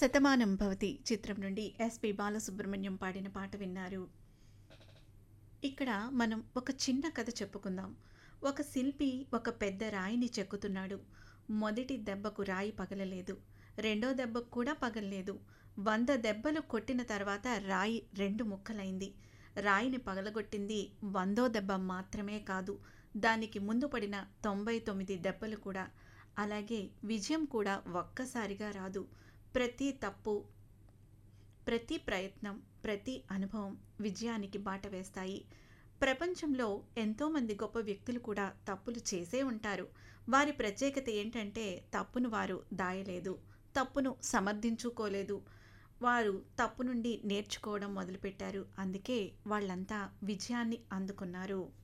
శతమానం భవతి చిత్రం నుండి ఎస్పి బాలసుబ్రహ్మణ్యం పాడిన పాట విన్నారు ఇక్కడ మనం ఒక చిన్న కథ చెప్పుకుందాం ఒక శిల్పి ఒక పెద్ద రాయిని చెక్కుతున్నాడు మొదటి దెబ్బకు రాయి పగలలేదు రెండో దెబ్బకు కూడా పగలలేదు వంద దెబ్బలు కొట్టిన తర్వాత రాయి రెండు ముక్కలైంది రాయిని పగలగొట్టింది వందో దెబ్బ మాత్రమే కాదు దానికి ముందు పడిన తొంభై తొమ్మిది దెబ్బలు కూడా అలాగే విజయం కూడా ఒక్కసారిగా రాదు ప్రతి తప్పు ప్రతి ప్రయత్నం ప్రతి అనుభవం విజయానికి బాట వేస్తాయి ప్రపంచంలో ఎంతోమంది గొప్ప వ్యక్తులు కూడా తప్పులు చేసే ఉంటారు వారి ప్రత్యేకత ఏంటంటే తప్పును వారు దాయలేదు తప్పును సమర్థించుకోలేదు వారు తప్పు నుండి నేర్చుకోవడం మొదలుపెట్టారు అందుకే వాళ్ళంతా విజయాన్ని అందుకున్నారు